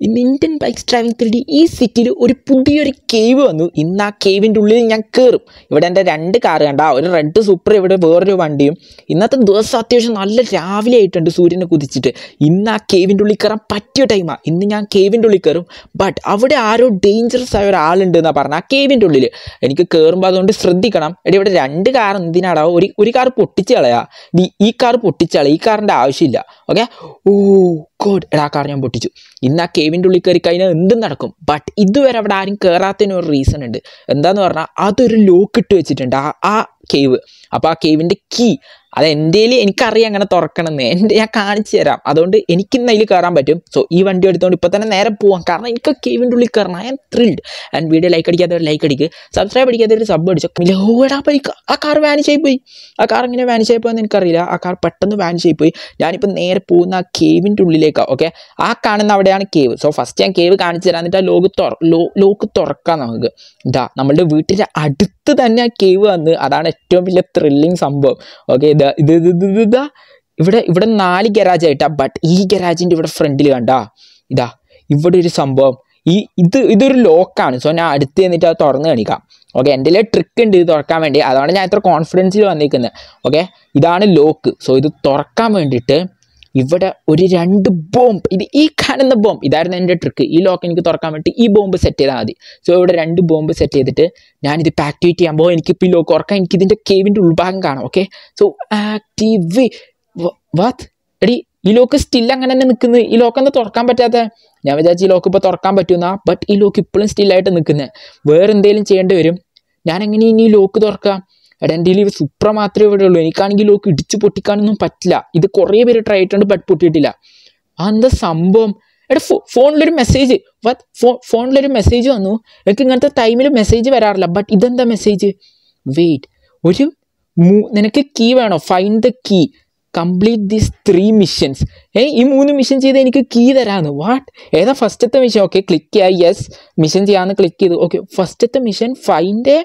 ഇന്ന് Indian bikes driving three ഈ സിറ്റിയിൽ ഒരു പുതിയൊരു കേവ് വന്നു ഇന്ന് ആ കേവിൻ്റെ ഉള്ളിൽ ഞാൻ കയറും ഇവിടെ എൻ്റെ രണ്ട് കാർ കണ്ട ഒരു റെഡ് സൂപ്പർ ഇവിടെ വേറൊരു വണ്ടിയും ഇന്നത്തെ ദിവസം അത്യാവശ്യം നല്ല രാവിലെ ആയിട്ടുണ്ട് സൂര്യനെ കുതിച്ചിട്ട് ഇന്ന് ആ കേവിൻ്റെ ഉള്ളിൽ കയറാൻ പറ്റിയ ടൈമാണ് ഇന്ന് ഞാൻ കേവിൻ്റെ ഉള്ളിൽ കയറും ബട്ട് അവിടെ ആരോ ഡേഞ്ചറസ് ആയ ഒരാളുണ്ട് എന്നാണ് പറഞ്ഞത് ആ കേവിൻ്റെ ഉള്ളിൽ എനിക്ക് കയറുമ്പോൾ അതുകൊണ്ട് ശ്രദ്ധിക്കണം എടി ഇവിടെ രണ്ട് കാർ എന്തിനാടാ ഒരു ഒരു കാർ പൊട്ടിച്ച് കളയാ ഈ ഈ കാർ പൊട്ടിച്ച് കളയാ ഈ കാറിൻ്റെ ആവശ്യമില്ല ഓക്കെ ഓ ഗോഡ് എടാ ആ കാർ ഞാൻ പൊട്ടിച്ചു ഇന്ന് ആ കേവിൻ്റെ ഉള്ളിൽ കയറി കഴിഞ്ഞാൽ എന്തും നടക്കും ബട്ട് ഇതുവരെ അവിടെ ആരും കയറാത്തതിന് ഒരു റീസൺ ഉണ്ട് എന്താന്ന് പറഞ്ഞാൽ അതൊരു ലോക്ക് ഇട്ട് വെച്ചിട്ടുണ്ട് ആ ആ കേവ് അപ്പോൾ ആ കേവിൻ്റെ കീ അത് എൻ്റെ എനിക്കറിയാം അങ്ങനെ തുറക്കണമെന്ന് എൻ്റെ ഞാൻ കാണിച്ചു തരാം അതുകൊണ്ട് എനിക്കിന്ന് അതിൽ കയറാൻ പറ്റും സോ ഈ വണ്ടി എടുത്തുകൊണ്ട് ഇപ്പോൾ തന്നെ നേരെ പോവാം കാരണം എനിക്ക് കേവിൻ്റെ ഉള്ളിൽ കയറണം I'm thrilled and video like അടിക്കാത്ത ഒരു ലൈക്ക് അടിക്ക് സബ്സ്ക്രൈബ് അടിക്കാത്ത ഒരു സബ് അടിച്ചു ലോടാ ബൈക്ക് ആ കാർ വാനിഷായി പോയി ആ കാർ ഇങ്ങനെ വാനിഷായി പോയെന്ന് എനിക്കറിയില്ല ആ കാർ പെട്ടെന്ന് വാനിഷായി പോയി ഞാനിപ്പോൾ നേരെ പോകുന്ന ആ കേവിൻ്റെ ഉള്ളിലേക്കാണ് ഓക്കെ ആ കാണുന്ന അവിടെയാണ് കേവ് സോ ഫസ്റ്റ് ഞാൻ കേവ് കാണിച്ചു തരാം എന്നിട്ട് ആ ലോക്ക് തുറ ലോ ലോക്ക് തുറക്കാം നമുക്ക് ഇതാ നമ്മളുടെ വീട്ടിൻ്റെ അടുത്ത് തന്നെ ആ കേവ് വന്ന് അതാണ് ഏറ്റവും വലിയ ത്രില്ലിങ് സംഭവം ഓക്കെ ഇത് ഇത് ഇത് ഇത് ഇത് ഇതാ ഇവിടെ ഇവിടെ നാല് ഗരാജ് ആയിട്ടാ ബട്ട് ഈ ഗരാജിൻ്റെ ഇവിടെ ഫ്രണ്ടിൽ കണ്ടാ ഇതാ ഇവിടെ ഒരു സംഭവം ഈ ഇത് ഇതൊരു ലോക്കാണ് സോ ഞാൻ അടുത്ത് ചെന്നിട്ട് അത് തുറന്ന് കാണിക്കാം ഓക്കെ എൻ്റെ ട്രിക്ക് ഉണ്ട് ഇത് തുറക്കാൻ വേണ്ടി അതാണ് ഞാൻ ഇത്ര കോൺഫിഡൻസിൽ വന്നിരിക്കുന്നത് ഓക്കെ ഇതാണ് ലോക്ക് സോ ഇത് തുറക്കാൻ വേണ്ടിയിട്ട് ഇവിടെ ഒരു രണ്ട് ബോംബ് ഇത് ഈ കാണുന്ന ബോംബ് ഇതായിരുന്നു എൻ്റെ ട്രിക്ക് ഈ ലോക്ക് എനിക്ക് തുറക്കാൻ വേണ്ടി ഈ ബോംബ് സെറ്റ് ചെയ്താൽ മതി സോ ഇവിടെ രണ്ട് ബോംബ് സെറ്റ് ചെയ്തിട്ട് ഞാനിത് ആക്ടിവേറ്റ് ചെയ്യാൻ എനിക്കിപ്പോൾ ഈ ലോക്ക് തുറക്കാൻ എനിക്ക് ഇതിൻ്റെ കേവിൻ്റെ ഉൾഭാഗം കാണാം ഓക്കെ സോ ആക്റ്റീവ് വാത്ത് എടി ഈ ലോക്ക് സ്റ്റിൽ അങ്ങനെ തന്നെ നിൽക്കുന്നത് ഈ ലോക്ക് എന്താ തുറക്കാൻ പറ്റാത്ത ഞാൻ വിചാരിച്ചു ഈ ലോക്ക് ഇപ്പോൾ തുറക്കാൻ പറ്റുന്ന ബട്ട് ഈ ലോക്ക് ഇപ്പോഴും സ്റ്റില്ലായിട്ട് നിൽക്കുന്നത് വേറെ എന്തെങ്കിലും ചെയ്യേണ്ടി വരും ഞാൻ എങ്ങനെ ഇനി ഈ ലോക്ക് തുറക്കാം എടാ എൻ്റെ കയ്യിൽ സുപ്ര മാത്രമേ ഇവിടെ ഉള്ളൂ എനിക്കാണെങ്കിൽ ലോക്ക് ഇടിച്ച് പൊട്ടിക്കാനൊന്നും പറ്റില്ല ഇത് കുറേ പേര് ട്രൈ ചെയ്തിട്ടുണ്ട് ബട്ട് പൊട്ടിയിട്ടില്ല എന്താ സംഭവം എടാ ഫോ ഫോണിലൊരു മെസ്സേജ് വത് ഫോ ഫോണിലൊരു മെസ്സേജ് വന്നു എനിക്ക് ഇങ്ങനത്തെ ടൈമിൽ മെസ്സേജ് വരാറില്ല ബട്ട് ഇതെന്താ മെസ്സേജ് വെയിറ്റ് ഒരു മൂ നിനക്ക് കീ വേണോ find the key complete these three missions ഏ ഈ മൂന്ന് മിഷൻ ചെയ്ത് എനിക്ക് കീ തരാമെന്ന് വാട്ട് ഏതാ ഫസ്റ്റത്തെ മിഷൻ ഓക്കെ ക്ലിക്ക് ചെയ്യുക യെസ് മിഷൻ ചെയ്യാമെന്ന് ക്ലിക്ക് ചെയ്തു ഓക്കെ ഫസ്റ്റത്തെ മിഷൻ ഫൈൻഡ്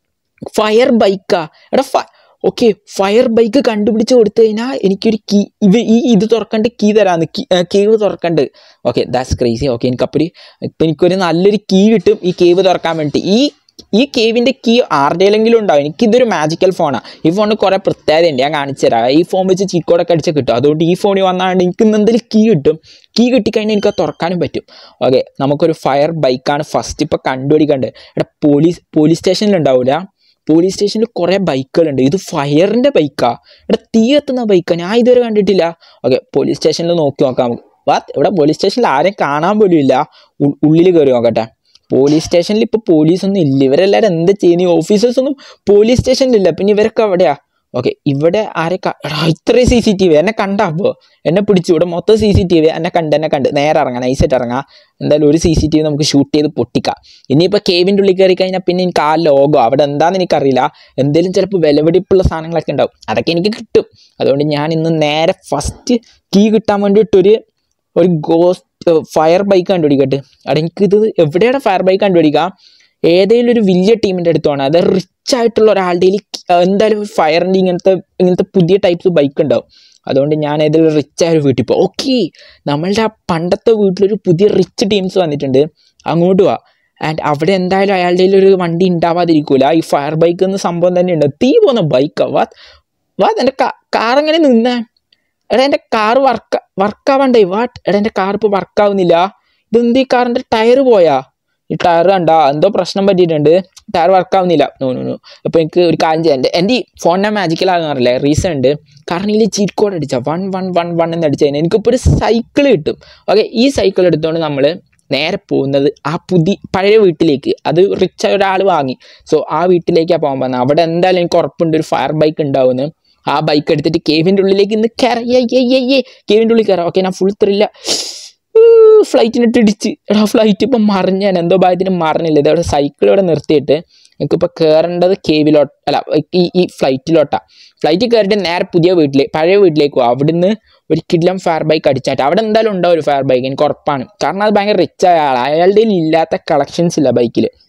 ഫയർ ബൈക്കാ എടാ ഫ ഓക്കെ ഫയർ ബൈക്ക് കണ്ടുപിടിച്ച് കൊടുത്തു കഴിഞ്ഞാൽ എനിക്കൊരു കീ ഇവ ഈ ഇത് തുറക്കണ്ട് കീ തരാന്ന് കേവ് തുറക്കണ്ട് ഓക്കെ ദാറ്റ്സ് ക്രേസി ഓക്കെ എനിക്കപ്പോൾ ഇപ്പം എനിക്കൊരു നല്ലൊരു കീ കിട്ടും ഈ കേവ് തുറക്കാൻ വേണ്ടി ഈ ഈ കേവിൻ്റെ കീ ആരുടെയിലെങ്കിലും ഉണ്ടാവും എനിക്കിതൊരു മാജിക്കൽ ഫോണാണ് ഈ ഫോണിന് കുറേ പ്രത്യേകതയുണ്ട് ഞാൻ കാണിച്ചു തരാം ഈ ഫോൺ വെച്ച് ചീക്കോടൊക്കെ അടിച്ച് കിട്ടും അതുകൊണ്ട് ഈ ഫോണിൽ വന്നാണ്ട് എനിക്ക് ഇന്ന് എന്തെങ്കിലും കീ കിട്ടും കീ കിട്ടിക്കഴിഞ്ഞാൽ എനിക്ക് അത് തുറക്കാനും പറ്റും ഓക്കെ നമുക്കൊരു ഫയർ ബൈക്കാണ് ഫസ്റ്റ് ഇപ്പോൾ കണ്ടുപിടിക്കേണ്ടത് ഇവിടെ പോലീസ് പോലീസ് സ്റ്റേഷനിൽ ഉണ്ടാവില്ല പോലീസ് സ്റ്റേഷനിൽ കുറേ ബൈക്കുകളുണ്ട് ഇത് ഫയറിൻ്റെ ബൈക്കാ ഇവിടെ തീ എത്തുന്ന ബൈക്കാണ് ഞാൻ ഇതുവരെ കണ്ടിട്ടില്ല ഓക്കെ പോലീസ് സ്റ്റേഷനിൽ നോക്കി നോക്കാം വാത്ത് ഇവിടെ പോലീസ് സ്റ്റേഷനിൽ ആരെയും കാണാൻ പോലും ഇല്ല ഉള്ളിൽ കയറി നോക്കട്ടെ പോലീസ് സ്റ്റേഷനിൽ ഇപ്പോൾ പോലീസൊന്നും ഇല്ല ഇവരെല്ലാവരും എന്താ ചെയ്യുന്നത് ഈ ഓഫീസേഴ്സ് ഒന്നും പോലീസ് സ്റ്റേഷനിലില്ല പിന്നെ ഇവരൊക്കെ എവിടെയാ ഓക്കെ ഇവിടെ ആരെ എടാ ഇത്രയും സി സി ടി വി എന്നെ കണ്ട അപ്പോൾ എന്നെ പിടിച്ചു ഇവിടെ മൊത്തം സി സി ടി വി എന്നെ കണ്ട് എന്നെ കണ്ട് നേരെ ഇറങ്ങാം നൈസായിട്ട് ഇറങ്ങാം എന്തായാലും ഒരു സി സി ടി വി നമുക്ക് ഷൂട്ട് ചെയ്ത് പൊട്ടിക്കാം ഇനിയിപ്പോൾ കേവിൻ്റെ ഉള്ളിൽ കയറി കഴിഞ്ഞാൽ പിന്നെ എനിക്ക് ആ ലോഗോ അവിടെ എന്താണെന്ന് എനിക്കറിയില്ല എന്തെങ്കിലും ചിലപ്പോൾ വിലപിടിപ്പുള്ള സാധനങ്ങളൊക്കെ ഉണ്ടാവും അതൊക്കെ എനിക്ക് കിട്ടും അതുകൊണ്ട് ഞാൻ ഇന്ന് നേരെ ഫസ്റ്റ് കീ കിട്ടാൻ വേണ്ടിയിട്ടൊരു ഒരു ഗോസ്റ്റ് ഫയർ ബൈക്ക് കണ്ടുപിടിക്കട്ടെ അവിടെ എനിക്കിത് എവിടെയാണ് ഫയർ ബൈക്ക് കണ്ടുപിടിക്കാം ഏതെങ്കിലും ഒരു വലിയ ടീമിൻ്റെ അടുത്താണ് അത് റിച്ച് ആയിട്ടുള്ള ഒരാളുടെ എന്തായാലും ഫയറിൻ്റെ ഇങ്ങനത്തെ ഇങ്ങനത്തെ പുതിയ ടൈപ്സ് ബൈക്ക് ഉണ്ടാവും അതുകൊണ്ട് ഞാൻ ഏതെങ്കിലും റിച്ച് ആയ ഒരു വീട്ടിൽ പോകും ഓക്കെ നമ്മളുടെ ആ പണ്ടത്തെ വീട്ടിലൊരു പുതിയ റിച്ച് ടീംസ് വന്നിട്ടുണ്ട് അങ്ങോട്ട് പോവാ ആൻഡ് അവിടെ എന്തായാലും അയാളുടെ ഒരു വണ്ടി ഉണ്ടാവാതിരിക്കൂല ഈ ഫയർ ബൈക്ക് എന്ന സംഭവം തന്നെ ഉണ്ട് തീ പോകുന്ന ബൈക്കാ വാ വാ എൻ്റെ കാർ എങ്ങനെ നിന്നേ എടാ എൻ്റെ കാർ വർക്ക് വർക്കാവണ്ടേ വാട്ട് എടാ എൻ്റെ കാർ ഇപ്പോൾ വർക്കാവുന്നില്ല ഇതെന്ത് ഈ കാറിൻ്റെ ടയർ പോയാ ഈ ടയർ കണ്ട എന്തോ പ്രശ്നം പറ്റിയിട്ടുണ്ട് ടയർ വർക്കാവുന്നില്ല നോ നോ നോ അപ്പോൾ എനിക്ക് ഒരു കാര്യം ചെയ്യാം എൻ്റെ എൻ്റെ ഈ ഫോണിനെ മാജിക്കൽ ആകാറില്ല റീസൺ ഉണ്ട് കാരണം ഇതിൽ ചീറ്റ് കോഡ് അടിച്ചാൽ വൺ വൺ വൺ വൺ എന്ന് അടിച്ചു കഴിഞ്ഞാൽ എനിക്കിപ്പോൾ ഒരു സൈക്കിൾ കിട്ടും ഓക്കെ ഈ സൈക്കിൾ എടുത്തുകൊണ്ട് നമ്മൾ നേരെ പോകുന്നത് ആ പുതിയ പഴയ വീട്ടിലേക്ക് അത് റിച്ച് ഒരാൾ വാങ്ങി സോ ആ വീട്ടിലേക്കാണ് പോകാൻ പോകുന്നത് അവിടെ എന്തായാലും എനിക്ക് ഉറപ്പുണ്ട് ഒരു ഫയർ ബൈക്ക് ഉണ്ടാവുമെന്ന് ആ ബൈക്ക് എടുത്തിട്ട് കേവിൻ്റെ ഉള്ളിലേക്ക് ഇന്ന് കയറിയേ കേവിൻ്റെ ഉള്ളിൽ കയറാം ഓക്കെ ഞാൻ ഫുൾ ത്രില്ല ഫ്ലൈറ്റിനിട്ട് ഇടിച്ച് എടാ ഫ്ലൈറ്റ് ഇപ്പം മറിഞ്ഞാൻ എന്തോ ഭാഗ്യത്തിന് മറിഞ്ഞില്ല ഇതവിടെ സൈക്കിൾ ഇവിടെ നിർത്തിയിട്ട് എനിക്കിപ്പോൾ കയറേണ്ടത് കേവിലോട്ട് അല്ല ഈ ഈ ഫ്ലൈറ്റിലോട്ടാണ് ഫ്ലൈറ്റിൽ കയറിയിട്ട് നേരെ പുതിയ വീട്ടിൽ പഴയ വീട്ടിലേക്ക് പോകും അവിടുന്ന് ഒരു കിഡ്ലം ഫയർ ബൈക്ക് അടിച്ചായിട്ട് അവിടെ എന്തായാലും ഉണ്ടാവും ഒരു ഫയർ ബൈക്ക് എനിക്ക് ഉറപ്പാണ് കാരണം അത് ഭയങ്കര റിച്ച് ആയ ആൾ അയാളുടെ ഇല്ലാത്ത കളക്ഷൻസ് ഇല്ല ബൈക്കിൽ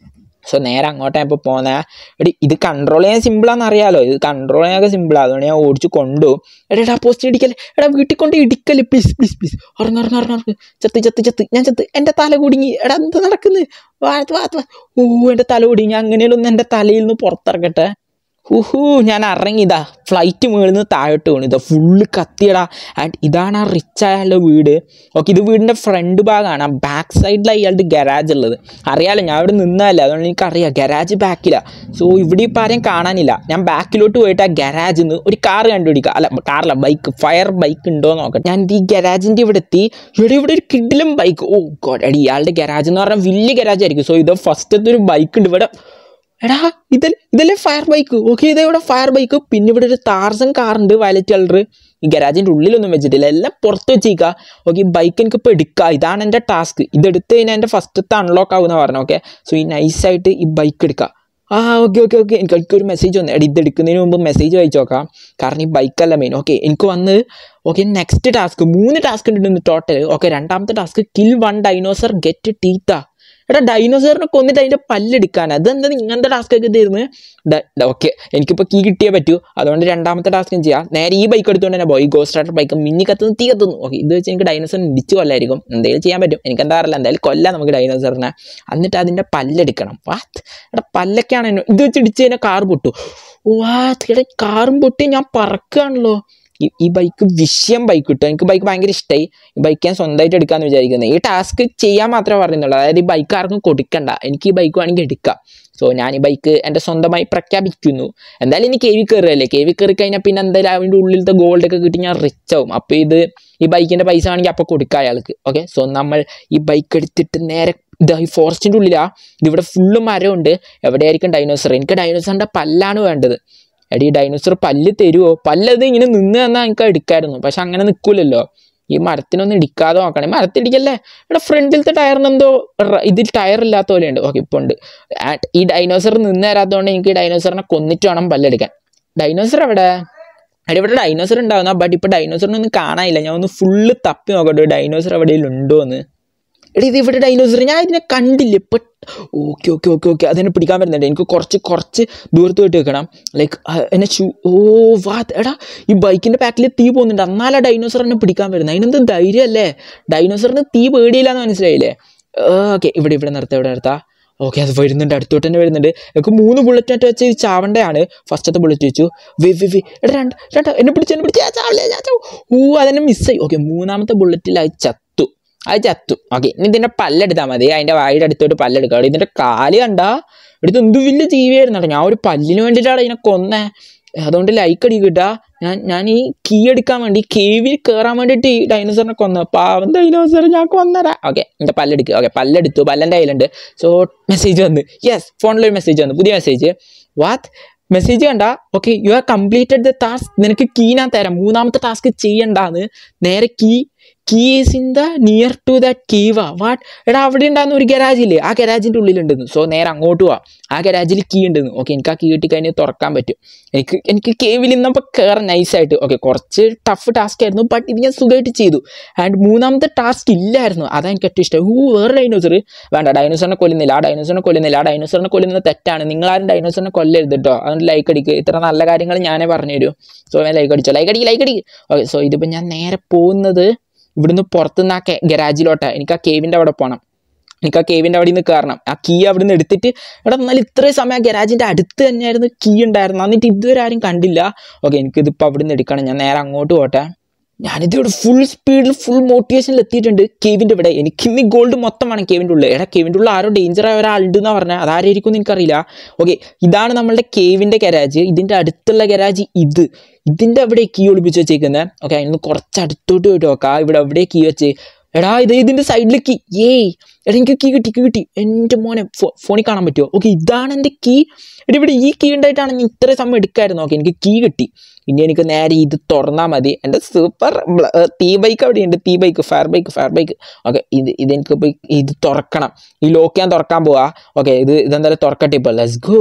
സോ നേരെ അങ്ങോട്ടാണ് ഇപ്പോൾ പോകുന്നത് എടി ഇത് കൺട്രോൾ ചെയ്യാൻ സിമ്പിളാന്ന് അറിയാലോ ഇത് കൺട്രോൾ ചെയ്യാനൊക്കെ സിമ്പിളാണ് അതുകൊണ്ട് ഞാൻ ഓടിച്ച് കൊണ്ടുപോകും എടാ എടാ പോസ്റ്റ് ഇടിക്കല്ലേ എടാ വീട്ടിൽ കൊണ്ട് ഇടിക്കല്ലേ പ്ലീസ് പ്ലീസ് പ്ലീസ് ഉറങ്ങ ഉറങ്ങ ഉറങ്ങ ഉറങ്ങ ചത്ത് ചത്ത് ചത്ത് ഞാൻ ചത്ത് എൻ്റെ തല കുടുങ്ങി എടാ എന്താ നടക്കുന്നത് വാത്ത് വാത്ത് വാ. ഓ എൻ്റെ തല കുടുങ്ങി അങ്ങനെയുള്ള ഒന്ന് എൻ്റെ തലയിൽ നിന്ന് പുറത്തിറക്കട്ടെ ഹുഹു ഞാൻ ഇറങ്ങിയതാ ഫ്ലൈറ്റ് മുകളിൽ നിന്ന് താഴോട്ട് വീണു ഇതാ ഫുള്ള് കത്തിയടാ ആൻഡ് ഇതാണ് ആ റിച്ച് അയാളുടെ വീട് ഓക്കെ ഇത് വീടിൻ്റെ ഫ്രണ്ട് ഭാഗമാണ് ആ ബാക്ക് സൈഡിലാണ് ഇയാളുടെ ഗരാജ് ഉള്ളത് അറിയാലോ ഞാൻ ഇവിടെ നിന്നതല്ലേ അതുകൊണ്ട് എനിക്കറിയാം ഗരാജ് ബാക്കിലാണ് സോ ഇവിടെ ഇപ്പോൾ ആരെയും കാണാനില്ല ഞാൻ ബാക്കിലോട്ട് പോയിട്ട് ആ ഗരാജിൽ നിന്ന് ഒരു കാർ കണ്ടുപിടിക്കുക അല്ല കാറില്ല ബൈക്ക് ഫയർ ബൈക്ക് ഉണ്ടോ എന്ന് നോക്കട്ടെ ഞാൻ ഈ ഗരാജിൻ്റെ ഇവിടെ എത്തി ഇവിടെ ഇവിടെ ഒരു കിഡിലും ബൈക്ക് ഓ ഗോഡ് എടി ഇയാളുടെ ഗരാജ് എന്ന് പറഞ്ഞാൽ വലിയ ഗരാജ് ആയിരിക്കും സോ ഇത് ഫസ്റ്റത്തെ ഒരു ബൈക്ക് ഉണ്ട് ഇവിടെ എടാ ഇതല്ലേ ഇതല്ലേ ഫയർ ബൈക്ക് ഓക്കെ ഇതേ ഇവിടെ ഫയർ ബൈക്ക് പിന്നെ ഇവിടെ ഒരു താർസൻ കാറുണ്ട് വയലറ്റ് കളർ ഈ ഗരാജിൻ്റെ ഉള്ളിലൊന്നും വെച്ചിട്ടില്ല എല്ലാം പുറത്ത് വെച്ചേക്കുക ഓക്കെ ഈ ബൈക്ക് എനിക്ക് ഇപ്പോൾ എടുക്കുക ഇതാണ് എൻ്റെ ടാസ്ക് ഇതെടുത്ത് കഴിഞ്ഞാൽ എൻ്റെ ഫസ്റ്റത്തെ അൺലോക്ക് ആവുന്ന പറഞ്ഞു ഓക്കെ സോ ഈ നൈസായിട്ട് ഈ ബൈക്ക് എടുക്കുക ആ ഓക്കെ ഓക്കെ ഓക്കെ എനിക്ക് എനിക്കൊരു മെസ്സേജ് വന്നു എടി ഇത് എടുക്കുന്നതിന് മുമ്പ് മെസ്സേജ് വായിച്ചു നോക്കാം കാരണം ഈ ബൈക്കല്ല മെയിൻ ഓക്കെ എനിക്ക് വന്ന് ഓക്കെ നെക്സ്റ്റ് ടാസ്ക് മൂന്ന് ടാസ്ക് ഉണ്ട് ടോട്ടൽ ഓക്കെ രണ്ടാമത്തെ task kill one dinosaur get teeth എടാ ഡൈനോസറിനെ കൊന്നിട്ട് അതിൻ്റെ പല്ലെടുക്കാൻ അതെന്താ ഇങ്ങനത്തെ ടാസ്ക് ഒക്കെ തരുന്നത് ഓക്കെ എനിക്കിപ്പോൾ കീ കിട്ടിയേ പറ്റൂ അതുകൊണ്ട് രണ്ടാമത്തെ ടാസ്ക് ഞാൻ ചെയ്യാം നേരെ ഈ ബൈക്ക് എടുത്തുകൊണ്ട് തന്നെ പോയി ഗോ സ്റ്റാർട്ടർ ബൈക്ക് മിന്നി കത്തുന്നു തീ കത്തുന്നു ഓക്കെ ഇത് വെച്ച് എനിക്ക് ഡൈനോസറിനെ ഇടിച്ച് കൊല്ലായിരിക്കും എന്തെങ്കിലും ചെയ്യാൻ പറ്റും എനിക്ക് എന്താ അറിയില്ല എന്തായാലും കൊല്ലാം നമുക്ക് ഡൈനോസറിനെ എന്നിട്ട് അതിൻ്റെ പല്ലെടുക്കണം വാത്ത് എടാ പല്ലൊക്കെയാണ് എന്നെ ഇത് വെച്ച് ഇടിച്ച് കഴിഞ്ഞാൽ കാർ പൊട്ടു വാത്ത് എടാ കാറും പൊട്ടി ഞാൻ പറക്കുകയാണല്ലോ ഈ ഈ ബൈക്ക് വിഷയം ബൈക്ക് കിട്ടും എനിക്ക് ബൈക്ക് ഭയങ്കര ഇഷ്ടമായി ഈ ബൈക്ക് ഞാൻ സ്വന്തമായിട്ട് എടുക്കാമെന്ന് വിചാരിക്കുന്നത് ഈ ടാസ്ക് ചെയ്യാൻ മാത്രമേ പറയുന്നുള്ളൂ അതായത് ഈ ബൈക്ക് ആർക്കും കൊടുക്കണ്ട എനിക്ക് ഈ ബൈക്ക് വേണമെങ്കിൽ എടുക്കാം സോ ഞാൻ ഈ ബൈക്ക് എൻ്റെ സ്വന്തമായി പ്രഖ്യാപിക്കുന്നു എന്തായാലും ഇനി കെ വി കയറുകയല്ലേ കെ വി കയറി കഴിഞ്ഞാൽ പിന്നെ എന്തായാലും അതിൻ്റെ ഉള്ളിലത്തെ ഗോൾഡൊക്കെ കിട്ടി ഞാൻ റിച്ച് ആവും അപ്പോൾ ഇത് ഈ ബൈക്കിൻ്റെ പൈസ ആണെങ്കിൽ അപ്പോൾ കൊടുക്കാം അയാൾക്ക് ഓക്കെ സോ നമ്മൾ ഈ ബൈക്ക് എടുത്തിട്ട് നേരെ ഇതാ ഈ ഫോറസ്റ്റിൻ്റെ ഉള്ളിലാ ഇതിവിടെ ഫുള്ള് മരമുണ്ട് എവിടെയായിരിക്കും ഡൈനോസർ എനിക്ക് ഡൈനോസറിൻ്റെ പല്ലാണ് വേണ്ടത് എടി ഈ ഡൈനോസർ പല്ല് തരുമോ പല്ലത് ഇങ്ങനെ നിന്ന് തന്നാൽ എനിക്ക് എടുക്കായിരുന്നു പക്ഷെ അങ്ങനെ നിൽക്കൂലല്ലോ ഈ മരത്തിനൊന്നും ഇടിക്കാതെ നോക്കണേ മരത്തിടിക്കല്ലേ ഇവിടെ ഫ്രണ്ടിലത്തെ ടയറിന് എന്തോ റ- ഇതിൽ ടയർ ഇല്ലാത്ത പോലെയുണ്ട് ഓക്കെ ഇപ്പോൾ ഉണ്ട് ആ, ഈ ഡൈനോസർ നിന്ന് തരാത്തതുകൊണ്ട് എനിക്ക് ഈ ഡൈനോസറിനെ കൊന്നിട്ട് വേണം പല്ലെടുക്കാൻ ഡൈനോസർ എവിടെ എടി ഇവിടെ ഡൈനോസർ ഉണ്ടാവുന്ന ബട്ട് ഇപ്പോൾ ഡൈനോസറിനൊന്നും കാണാനില്ല ഞാൻ ഒന്ന് ഫുള്ള് തപ്പി നോക്കട്ടെ ഡൈനോസർ എവിടെയെങ്കിലും ഉണ്ടോ എന്ന് എടി ഇത് ഇവിടെ ഡൈനോസർ ഞാൻ ഇതിനെ കണ്ടില്ല ഇപ്പം ഓക്കെ ഓക്കെ ഓക്കെ ഓക്കെ അതിനെ പിടിക്കാൻ പറ്റുന്നുണ്ട് എനിക്ക് കുറച്ച് കുറച്ച് ദൂരത്ത് പോയിട്ട് വെക്കണം ലൈക്ക് എന്നെ ഷൂ ഓ വാ എടാ ഈ ബൈക്കിൻ്റെ ബാക്കിൽ തീ പോകുന്നുണ്ട് എന്നാലാ ഡൈനോസർ എന്നെ പിടിക്കാൻ വരുന്നത് അതിനെന്ത് ധൈര്യമല്ലേ ഡൈനോസറിന് തീ പേടിയില്ലാന്ന് മനസ്സിലായില്ലേ ഓക്കെ ഇവിടെ ഇവിടെ നിർത്താം ഇവിടെ നിർത്താം ഓക്കെ അത് വരുന്നുണ്ട് അടുത്തോട്ട് തന്നെ വരുന്നുണ്ട് എനിക്ക് മൂന്ന് ബുള്ളറ്റ് ആയിട്ട് വെച്ച് ചാവണ്ടയാണ് ഫസ്റ്റത്തെ ബുള്ളറ്റ് വെച്ചു വി വി വി എടാ രണ്ട് രണ്ട് എന്നെ പിടിച്ച് എന്നെ പിടിച്ച് ഞാൻ ചാവില്ല ഞാൻ ചാവും ഓ അതെന്നെ മിസ്സായി ഓക്കെ മൂന്നാമത്തെ ബുള്ളറ്റിൽ അത് ചത്തു അത് ചത്തു ഓക്കെ ഇനി ഇതിൻ്റെ പല്ലെടുത്താൽ മതി അതിൻ്റെ വായുടെ അടുത്തോട്ട് പല്ലെടുക്കുക അവിടെ ഇതിൻ്റെ കാല് കണ്ടാ എടുത്ത് എന്ത് വലിയ ജീവിയായിരുന്നു കേട്ടോ ഞാൻ ഒരു പല്ലിന് വേണ്ടിയിട്ടാണ് ഇതിനെ കൊന്നേ അതുകൊണ്ട് ലൈക്ക് അടി കിട്ടാ ഞാൻ ഞാൻ ഈ കീ എടുക്കാൻ വേണ്ടി കേവിൽ കയറാൻ വേണ്ടിയിട്ട് ഈ ഡൈനോസറിനെ കൊന്നു പാവം ഡൈനോസർ ഞാൻ കൊന്നരാ ഓക്കെ എൻ്റെ പല്ലെടുക്കുക ഓക്കെ പല്ലെടുത്തു പല്ലെൻ്റെ കയ്യിലുണ്ട് സോ മെസ്സേജ് വന്നു യെസ് ഫോണിലൊരു മെസ്സേജ് വന്നു പുതിയ മെസ്സേജ് വാത്ത് മെസ്സേജ് കണ്ട okay you are completed the task നിനക്ക് കീ ഞാൻ തരാം മൂന്നാമത്തെ ടാസ്ക് ചെയ്യണ്ടാന്ന് നേരെ key key is in the near to that കീവ വാട്ട് എടാ അവിടെ ഉണ്ടാകുന്ന ഒരു ഗരാജ് ഇല്ലേ ആ ഗരാജിൻ്റെ ഉള്ളിലുണ്ടെന്ന് സോ നേരെ അങ്ങോട്ട് പോവാം ആ ഗരാജിൽ കീ ഉണ്ടെന്ന് ഓക്കെ എനിക്ക് ആ കീ കിട്ടിക്കഴിഞ്ഞാൽ തുറക്കാൻ പറ്റും എനിക്ക് എനിക്ക് കേവിൽ നിന്നപ്പോൾ കയറാൻ നൈസായിട്ട് ഓക്കെ കുറച്ച് ടഫ് ടാസ്ക് ആയിരുന്നു ബട്ട് ഇത് ഞാൻ സുഖമായിട്ട് ചെയ്തു ആൻഡ് മൂന്നാമത്തെ ടാസ്ക് ഇല്ലായിരുന്നു അതാ എനിക്ക് ഏറ്റവും ഇഷ്ടം ഊ വേറെ ഡൈനോസർ വേണ്ട ഡൈനോസറിനെ കൊല്ലുന്നില്ല ആ ഡൈനോസറിനെ കൊല്ലുന്നില്ല ആ ഡൈനോസറിനെ കൊല്ലുന്നത് തെറ്റാണ് നിങ്ങളാരും ഡൈനോസറിനെ കൊല്ലരുത് കേട്ടോ അതുകൊണ്ട് ലൈക്ക് അടിക്കുക ഇത്ര നല്ല കാര്യങ്ങൾ ഞാനേ പറഞ്ഞു തരൂ സോ ഞാൻ ലൈക്ക് അടിച്ചോ ലൈക്ക് അടിക്കുക ലൈക്ക് അടിക്കുക ഓക്കെ സോ ഇതിപ്പോൾ ഞാൻ നേരെ പോകുന്നത് ഇവിടുന്ന് പുറത്തുനിന്ന് ആ ഗരാജിലോട്ടാണ് എനിക്ക് ആ കേവിൻ്റെ അവിടെ പോകണം എനിക്ക് ആ കേവിൻ്റെ അവിടെ നിന്ന് കയറണം ആ കീ അവിടെ നിന്ന് എടുത്തിട്ട് എടാ എന്നാൽ ഇത്രയും സമയം ആ ഗരാജിൻ്റെ അടുത്ത് തന്നെയായിരുന്നു കീ ഉണ്ടായിരുന്നു എന്നിട്ട് ഇതുവരെ ആരും കണ്ടില്ല ഓക്കെ എനിക്കിതിപ്പോൾ അവിടെ നിന്ന് എടുക്കണം ഞാൻ നേരെ അങ്ങോട്ട് പോട്ടെ ഞാനിതിവിടെ ഫുൾ സ്പീഡിൽ ഫുൾ മോട്ടിവേഷനിൽ എത്തിയിട്ടുണ്ട് കേവിൻ്റെ ഇവിടെ എനിക്ക് ഇന്ന് ഗോൾഡ് മൊത്തം വേണം കേവിൻ്റെ ഉള്ളിൽ എടാ കേവിൻ്റെ ഉള്ളിൽ ആരോ ഡേഞ്ചർ ആയ ഒരാളുണ്ട് എന്നാ പറഞ്ഞാൽ അതാരായിരിക്കും എന്ന് എനിക്കറിയില്ല ഓക്കെ ഇതാണ് നമ്മളുടെ കേവിൻ്റെ ഗരാജ് ഇതിൻ്റെ അടുത്തുള്ള ഗരാജ് ഇത് ഇതിൻ്റെ അവിടെ കീ ഒളിപ്പിച്ച് വെച്ചേക്കുന്നത് ഓക്കെ അതിന് കുറച്ച് അടുത്തോട്ട് പോയിട്ട് നോക്കാം ഇവിടെ എവിടെ കീ വെച്ച് എടാ ഇത് ഇതിൻ്റെ സൈഡിൽ കീ ഏയ് എടാ എനിക്ക് കീ കിട്ടി കീ കിട്ടി എൻ്റെ മോനെ ഫോ ഫോണിൽ കാണാൻ പറ്റുമോ ഓക്കെ ഇതാണ് എൻ്റെ കീ എടാ ഇവിടെ ഈ കീ ഉണ്ടായിട്ടാണ് ഞാൻ ഇത്ര സമയം എടുക്കായിരുന്നു ഓക്കെ എനിക്ക് കീ കിട്ടി ഇനി എനിക്ക് നേരെ ഇത് തുറന്നാൽ മതി എൻ്റെ സൂപ്പർ തീ ബൈക്ക് അവിടെയുണ്ട് തീ bike fire bike fire bike okay ഇത് ഇതെനിക്ക് ഇപ്പോൾ ഇത് തുറക്കണം ഈ ലോക്ക് ഞാൻ തുറക്കാൻ പോവാ ഓക്കെ ഇത് ഇതെന്തായാലും തുറക്കട്ടെ ഇപ്പോൾ ലെറ്റ്സ് ഗോ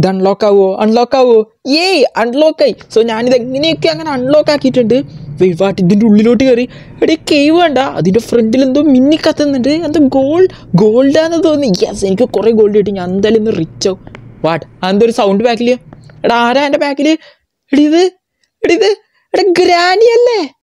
ഇത് അൺലോക്ക് ആവുമോ അൺലോക്ക് ആവുമോ ഏയ് അൺലോക്ക് ആയി സോ ഞാനിത് എങ്ങനെയൊക്കെ അങ്ങനെ അൺലോക്ക് ആക്കിയിട്ടുണ്ട് വെയ്വാട്ട് ഇതിൻ്റെ ഉള്ളിലോട്ട് കയറി എടേ കേവ് വേണ്ട അതിൻ്റെ ഫ്രണ്ടിൽ എന്തോ മിന്നി കത്തുന്നുണ്ട് എന്തോ ഗോൾഡ് ഗോൾഡാന്ന് തോന്നി യെസ് എനിക്ക് കുറേ ഗോൾഡ് കിട്ടി ഞാൻ എന്തായാലും ഇന്ന് റിച്ച് ആവും വാട്ട് അതെന്തോ ഒരു സൗണ്ട് ബാക്കിൽ എടാ ആരാ എൻ്റെ ബാക്കിൽ എടി ഇത് എടി ഇത് എടാ ഗ്രാനി അല്ലേ